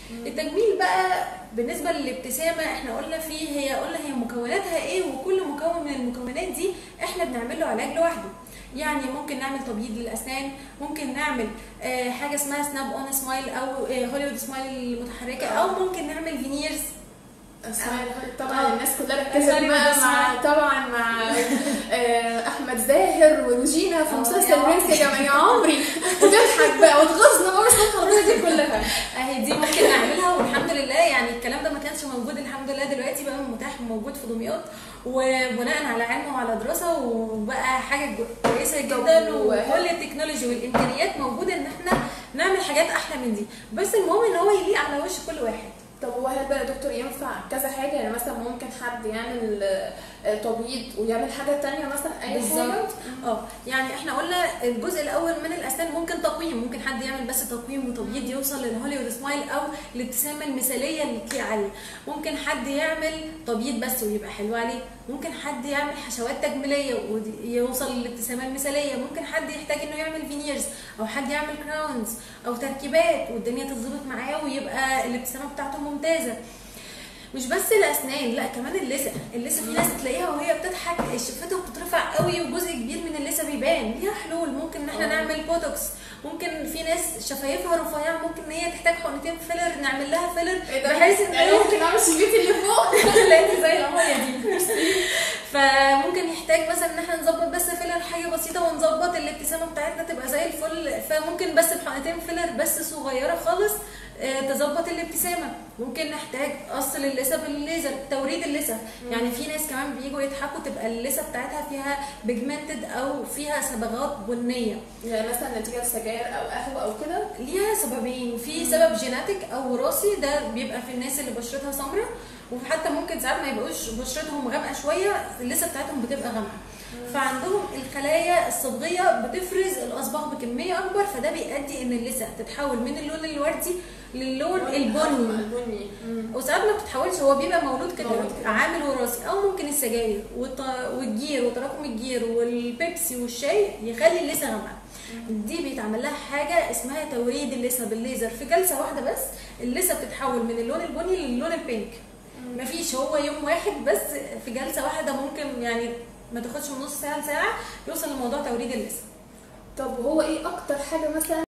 التجميل بقى بالنسبه للابتسامه احنا قلنا فيه هي قلنا هي مكوناتها ايه وكل مكون من المكونات دي احنا بنعمل له علاج لوحده يعني ممكن نعمل تبييض للاسنان ممكن نعمل آه حاجه اسمها سناب اون سمايل او آه هوليوود سمايل متحركه او ممكن نعمل فينيرز اسماء طبعا آه. الناس كلها ركزت أسماء بقى بس مع طبعا مع آه، احمد زاهر وروجينا في آه، مسلسل يا برنس يا جماعه يا عمري وتضحك بقى وتغصنا بقى الحريه دي كلها اهي دي ممكن نعملها والحمد لله يعني الكلام ده ما كانش موجود الحمد لله دلوقتي بقى متاح موجود في دمياط وبناء على علم وعلى دراسه وبقى حاجه جو- كويسه جدا و- وكل التكنولوجي والامكانيات موجوده ان احنا نعمل حاجات احلى من دي بس المهم ان هو يليق على وش كل واحد طب هو هل بقى يا دكتور ينفع كذا حاجه يعني مثلا ممكن حد يعمل آه، تبييض ويعمل حاجه تانية مثلا اي حاجه بالظبط اه يعني احنا قلنا الجزء الاول من الاسنان ممكن تقويم ممكن حد يعمل بس تقويم وتبييض يوصل للهوليوود سمايل او الابتسامه المثاليه اللي تليق عليه ممكن حد يعمل تبييض بس ويبقى حلو عليه ممكن حد يعمل حشوات تجميليه ويوصل للابتسامه المثاليه ممكن حد يحتاج انه يعمل فينيرز او حد يعمل كراونز او تركيبات والدنيا تتظبط معاه ويبقى الابتسامه بتاعته ممتازه مش بس الاسنان لا كمان اللثه اللثه في ناس تلاقيها وهي بتضحك شفتها بتترفع قوي وجزء كبير من اللثه بيبان ليها حلول ممكن ان احنا آه. نعمل بوتوكس ممكن في ناس شفايفها رفيعه ممكن ان هي تحتاج حقنتين فيلر نعمل لها فيلر ايه ده بحيث ان يعني هي ممكن اعمل شبيتي اللي فوق لقيتي زي القمريه دي فممكن يحتاج مثلا ان احنا نظبط بس فيلر حاجه بسيطه ونظبط الابتسامه بتاعتنا تبقى زي الفل فممكن بس بحقنتين فيلر بس صغيره خالص آه، تظبط الابتسامه ممكن نحتاج قص للثه بالليزر توريد اللثه يعني في ناس كمان بييجوا يضحكوا تبقى اللثه بتاعتها فيها بيجمنتد او فيها صبغات بنيه يعني مثلا نتيجه لسجاير او قهوه او كده ليها سببين في سبب جيناتيك او وراثي ده بيبقى في الناس اللي بشرتها سمراء وحتى ممكن ساعات ما يبقوش بشرتهم غامقه شويه اللثه بتاعتهم بتبقى غامقه فعندهم الخلايا الصبغيه بتفرز الاصباغ بكميه اكبر فده بيؤدي ان اللثه تتحول من اللون الوردي للون البني البني مم. وساعات ما بتتحولش هو بيبقى مولود كده مولود كده. عامل وراثي او ممكن السجاير والط- والجير وتراكم الجير والبيبسي والشاي يخلي اللثه غامقه دي بيتعمل لها حاجه اسمها توريد اللثه بالليزر في جلسه واحده بس اللثه بتتحول من اللون البني للون البينك مفيش هو يوم واحد بس في جلسه واحده ممكن يعني ما تاخدش من نص ساعه لساعه يوصل لموضوع توريد اللثه طب هو ايه اكتر حاجه مثلا